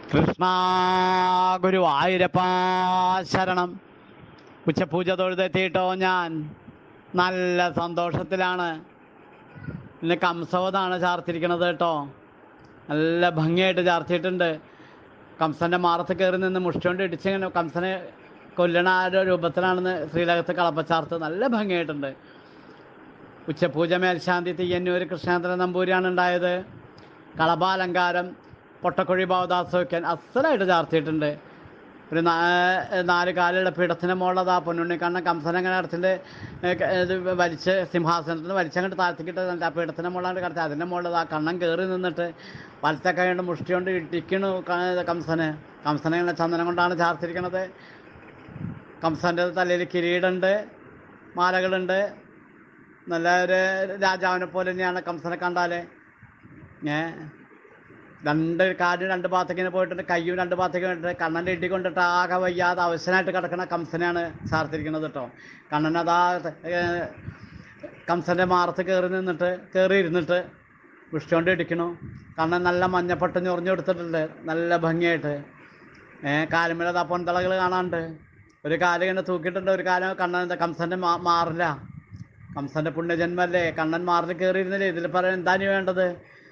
കൃഷ്ണ ഗുരുവായൂരപ്പ ശരണം ഉച്ചപൂജ തൊഴുതെത്തിയിട്ടോ ഞാൻ നല്ല സന്തോഷത്തിലാണ് ഇന്ന് കംസവതാണ് ചാർത്തിരിക്കണത് കേട്ടോ നല്ല ഭംഗിയായിട്ട് ചാർത്തിയിട്ടുണ്ട് കംസന്റെ മാറത്ത് കയറി നിന്ന് മുഷ്ടികൊണ്ട് ഇടിച്ചിങ്ങനെ കംസനെ കൊല്ലണ ആ ഒരു രൂപത്തിലാണെന്ന് ശ്രീലകത്ത് കളപ്പച്ചാർത്ത് നല്ല ഭംഗിയായിട്ടുണ്ട് ഉച്ചപൂജ മേൽശാന്തി തീയന്നൂർ കൃഷ്ണേന്ദ്രൻ നമ്പൂരിയാണ് ഉണ്ടായത് കളഭാലങ്കാരം പൊട്ടക്കുഴി ഭാവദാസോക്കൻ അസലായിട്ട് ചാർത്തിയിട്ടുണ്ട് ഒരു നാ- നാല് കാലുള്ള പീഠത്തിന് മുകളിലതാ പൊന്നുണ്ണിക്കണ്ണൻ കംസൻ അങ്ങനെ അടുത്തിൻ്റെ ഇത് വലിച്ച് സിംഹാസനത്തിൽ നിന്ന് വലിച്ചങ്ങോട്ട് താഴ്ത്തിക്കിട്ട് ആ പീഠത്തിന് മുകളിലാണ്ട് കിടത്തി അതിൻ്റെ മുകളിൽ ആ കണ്ണൻ കയറി നിന്നിട്ട് വലത്തെ കൈ കൊണ്ട് മുഷ്ടി കൊണ്ട് ഇടിക്കണു ക- കംസന് കംസനെ ഇങ്ങനെ ചന്ദനം കൊണ്ടാണ് ചാർത്തിരിക്കണത് കംസൻ്റെ തലയിൽ കിരീടമുണ്ട് മാലകളുണ്ട് നല്ല ഒരു രാജാവിനെ പോലെ തന്നെയാണ് കംസനെ കണ്ടാൽ ഏ രണ്ട് കാലും രണ്ട് ഭാഗത്തേക്ക് ഇങ്ങനെ പോയിട്ടുണ്ട് കയ്യും രണ്ട് ഭാഗത്തേക്ക് പോയിട്ടുണ്ട് കണ്ണൻ്റെ ഇടി കൊണ്ടിട്ട് ആകെ വയ്യാതെ അവശനായിട്ട് കിടക്കുന്ന കംസനെയാണ് ചാർത്തിരിക്കുന്നത് കേട്ടോ കണ്ണൻ അതാ ഏ, കംസൻ്റെ മാറത്ത് കയറി നിന്നിട്ട് കയറി ഇരുന്നിട്ട് വിഷ്ണുകൊണ്ട് ഇടിക്കണു കണ്ണൻ നല്ല മഞ്ഞപ്പട്ട് ഞൊറിഞ്ഞു കൊടുത്തിട്ടുണ്ട് നല്ല ഭംഗിയായിട്ട് ഏഹ് കാലുമേലെ ആ പൊന്തളകൾ കാണാണ്ട് ഒരു കാല് ഇങ്ങനെ തൂക്കിയിട്ടുണ്ട് ഒരു കാലം കണ്ണൻ എന്താ കംസൻ്റെ മാ മാറില്ല കംസൻ്റെ പുണ്യജന്മല്ലേ കണ്ണൻ മാറിൽ കയറിയിരുന്നില്ലേ ഇതിൽ പറയാൻ എന്താ നീ വേണ്ടത്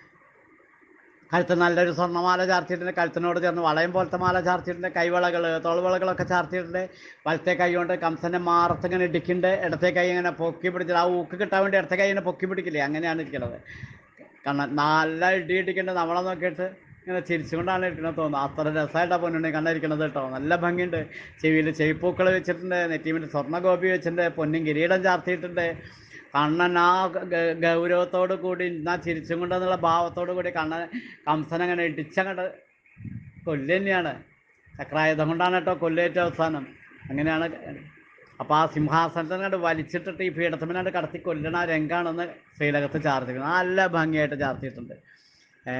കഴുത്ത് നല്ലൊരു സ്വർണ്ണമാല ചാർത്തിയിട്ടുണ്ട് കഴുത്തിനോട് ചേർന്ന് വളയം പോലത്തെ മാല ചാർത്തിയിട്ടുണ്ട് കൈവളകൾ തോൾവളകളൊക്കെ ചാർത്തിയിട്ടുണ്ട് വലത്തെ കൈ കൊണ്ട് കംസന്റെ മാറത്ത് ഇങ്ങനെ ഇടിക്കുന്നുണ്ട് ഇടത്തെ കൈ ഇങ്ങനെ പൊക്കി പിടിച്ചിട്ട് ആ ഊക്ക് കിട്ടാൻ വേണ്ടി ഇടത്തെ കൈ ഇങ്ങനെ പൊക്കി പിടിക്കില്ലേ അങ്ങനെയാണ് ഇരിക്കുന്നത് കാരണം നല്ല ഇടി ഇടിക്കുന്നുണ്ട് നമ്മളെ നോക്കിയിട്ട് ഇങ്ങനെ ചിരിച്ചുകൊണ്ടാണ് ഇരിക്കുന്നത് തോന്നുന്നു അത്ര രസമായിട്ടാണ് പൊന്നുണ്ണി കണ്ടിരിക്കുന്നത് കേട്ടോ നല്ല ഭംഗിയുണ്ട് ചെവിയിൽ ചെവിപ്പൂക്കൾ വെച്ചിട്ടുണ്ട് നെറ്റിമിൽ സ്വർണ്ണ ഗോപി വെച്ചിട്ടുണ്ട് പൊന്നും കിരീടം ചാർത്തിയിട്ടുണ്ട് കണ്ണൻ ആ ഗ- ഗൗരവത്തോടു കൂടി എന്നാ ചിരിച്ചും കൊണ്ടെന്നുള്ള ഭാവത്തോടു കൂടി കണ്ണൻ കംസൻ അങ്ങനെ ഇടിച്ചങ്ങോട്ട് കൊല്ല് തന്നെയാണ് ചക്രായുധം കൊണ്ടാണ് കേട്ടോ കൊല്ലേറ്റ അവസാനം അങ്ങനെയാണ് അപ്പോൾ ആ സിംഹാസനത്തിൽ കണ്ട് വലിച്ചിട്ടിട്ട് ഈ പീഠത്തിനാണ്ട് കടത്തി കൊല്ലണ ആ രംഗാണെന്ന് ശ്രീലകത്ത് ചാർത്തിക്കുന്നത് നല്ല ഭംഗിയായിട്ട് ചാർത്തിയിട്ടുണ്ട് ഏ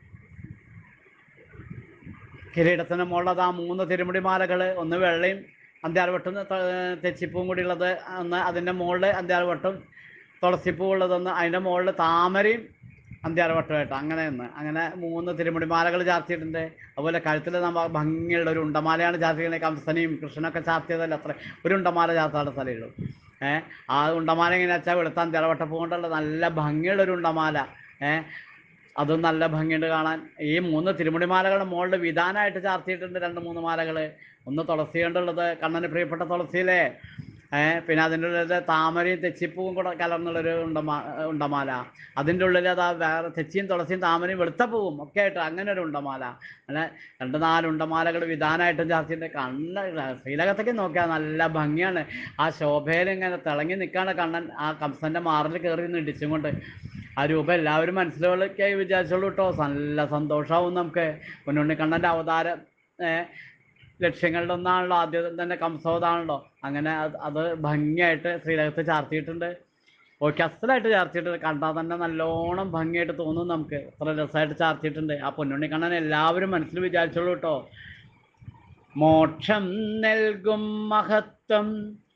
കിരീടത്തിന് മുകളിലത് ആ മൂന്ന് തിരുമുടി മാലകൾ ഒന്ന് വെള്ളയും അന്ത്യാർവട്ടും തെച്ചിപ്പൂവും കൂടി ഉള്ളത് ഒന്ന് അതിൻ്റെ മുകളിൽ അന്ത്യാർവട്ടും തുളസിപ്പൂ ഉള്ളതൊന്ന് അതിൻ്റെ മുകളിൽ താമരയും അന്ത്യാർവട്ടമായിട്ട് അങ്ങനെ ഒന്ന് അങ്ങനെ മൂന്ന് തിരുമുടി മാലകൾ ചാർത്തിയിട്ടുണ്ട് അതുപോലെ കഴുത്തിൽ നമ്മൾ ഭംഗിയുള്ള ഒരു ഉണ്ടമാലയാണ് ചാർത്തിക്കുന്നത് കംസനെയും കൃഷ്ണനൊക്കെ ചാർത്തിയതല്ല അത്ര ഒരു ഉണ്ടമാല ചാർത്താനുള്ള സ്ഥലമുള്ളൂ ഏഹ് ആ ഉണ്ടമാല എങ്ങനെയാ വെച്ചാൽ വെളുത്ത അന്ത്യാർവട്ടപ്പൂ കൊണ്ടുള്ള നല്ല ഭംഗിയുള്ള ഒരു ഉണ്ടമാല ഏഹ് അതും നല്ല ഭംഗിയുണ്ട് കാണാൻ ഈ മൂന്ന് തിരുമുടി മാലകളുടെ മുകളിൽ വിധാനമായിട്ട് ചാർത്തിയിട്ടുണ്ട് രണ്ട് മൂന്ന് മാലകൾ ഒന്ന് തുളസി കൊണ്ടുള്ളത് കണ്ണന് പ്രിയപ്പെട്ട തുളസിയിലെ ഏഹ് പിന്നെ അതിൻ്റെ ഉള്ളിൽ താമരയും തെച്ചിപ്പൂവും കൂടെ കലർന്നുള്ളൊരു ഉണ്ടമാ ഉണ്ടമാല അതിൻ്റെ ഉള്ളിൽ അതാ വേറെ തെച്ചിയും തുളസിയും താമരയും വെളുത്ത പൂവും ഒക്കെ ആയിട്ട് അങ്ങനെ ഒരു ഉണ്ടമാല അങ്ങനെ രണ്ട് നാല് ഉണ്ടമാലകൾ വിധാനമായിട്ടും ചാർത്തിയിട്ട് കണ്ണ ശ്രീലകത്തേക്ക് നോക്കിയാൽ നല്ല ഭംഗിയാണ് ആ ശോഭയിൽ ഇങ്ങനെ തിളങ്ങി നിൽക്കാണ് കണ്ണൻ ആ കംസൻ്റെ മാറിൽ കയറി നിന്ന് ഇടിച്ചും കൊണ്ട് ആ രൂപം എല്ലാവരും മനസ്സിലൊക്കെ വിചാരിച്ചോളൂ കേട്ടോ നല്ല സന്തോഷമാവും നമുക്ക് പൊന്നുണ്ണിക്കണ്ണൻ്റെ അവതാരം ഏഹ് ലക്ഷ്യങ്ങളുടെ ഒന്നാണല്ലോ ആദ്യം തന്നെ കംസവതാണല്ലോ അങ്ങനെ അത് അത് ഭംഗിയായിട്ട് ശ്രീലകത്ത് ചാർത്തിയിട്ടുണ്ട് ഓക്കെ അസലായിട്ട് ചാർത്തിയിട്ടുണ്ട് കണ്ടാൽ തന്നെ നല്ലോണം ഭംഗിയായിട്ട് തോന്നും നമുക്ക് അത്ര രസമായിട്ട് ചാർത്തിയിട്ടുണ്ട് ആ പൊന്നുണ്ണിക്കണ്ണൻ എല്ലാവരും മനസ്സിൽ വിചാരിച്ചോളൂ കേട്ടോ മോക്ഷം നൽകും മഹത്വം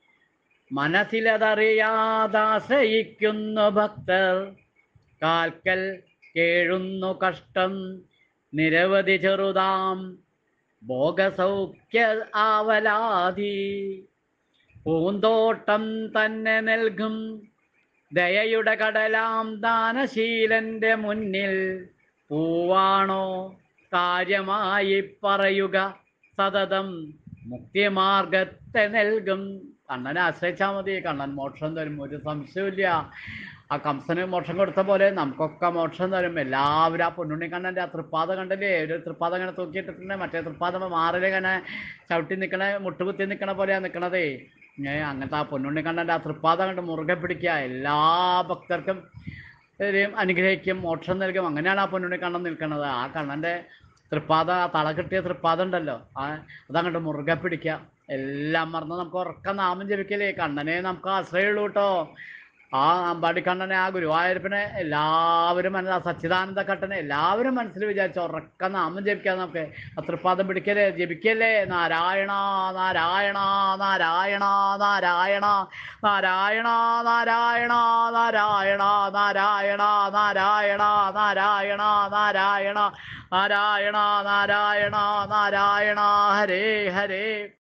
മനസ്സിലതറിയാതാശ്രയിക്കുന്നു ഭക്തർ കാൽക്കൽ കേഴുന്നു കഷ്ടം നിരവധി ചെറുതാം ഭോഗസൗഖ്യ ആവലാതി പൂന്തോട്ടം തന്നെ നൽകും ദയയുടെ കടലാം ദാനശീലന്റെ മുന്നിൽ പൂവാണോ കാര്യമായി പറയുക സതതം മുക്തിമാർഗത്തെ നൽകും കണ്ണനെ ആശ്രയിച്ചാൽ മതി കണ്ണൻ മോക്ഷം തരും ഒരു സംശയമില്ല ആ കംസന് മോക്ഷം കൊടുത്ത പോലെ നമുക്കൊക്കെ മോക്ഷം തരും എല്ലാവരും ആ പൊന്നുണ്ണി കണ്ണൻ്റെ ആ തൃപ്പാദം കണ്ടില്ലേ ഒരു തൃപ്പാദം ഇങ്ങനെ തൂക്കിയിട്ടിട്ടുണ്ട് മറ്റേ തൃപ്പാദം മാറിൽ ഇങ്ങനെ ചവിട്ടി നിൽക്കണ മുട്ടുകുത്തി നിൽക്കണ പോലെയാണ് നിൽക്കണതേ ഏ അങ്ങനത്തെ ആ പൊന്നുണ്ണി കണ്ണൻ്റെ ആ തൃപ്പാദം കണ്ട് മുറുകെ പിടിക്കുക എല്ലാ ഭക്തർക്കും ഇവരെയും അനുഗ്രഹിക്കും മോക്ഷം നൽകും അങ്ങനെയാണ് ആ പൊന്നുണ്ണി കണ്ണൻ നിൽക്കുന്നത് ആ കണ്ണൻ്റെ തൃപ്പാദ ആ തള കിട്ടിയ തൃപ്പാദം ഉണ്ടല്ലോ ആ അതങ്ങോട്ട് മുറുകെ പിടിക്കുക എല്ലാം മറന്ന് നമുക്ക് ഉറക്കം നാമം ജപിക്കലേ കണ്ണനെ നമുക്ക് ആശ്രയമുള്ളൂ കേട്ടോ ആ അമ്പാടിക്കണ്ണനെ ആ ഗുരുവായൂരപ്പനെ എല്ലാവരും മനസ്സിൽ ആ സച്ചിദാനന്ദ കട്ടനെ എല്ലാവരും മനസ്സിൽ വിചാരിച്ചു ഉറക്ക നാമം ജപിക്കാൻ നമുക്ക് അത്രപാദം പിടിക്കല്ലേ ജപിക്കല്ലേ നാരായണ നാരായണ നാരായണ നാരായണ നാരായണ നാരായണ നാരായണ നാരായണ നാരായണ നാരായണ നാരായണ നാരായണ നാരായണ നാരായണ ഹരേ ഹരേ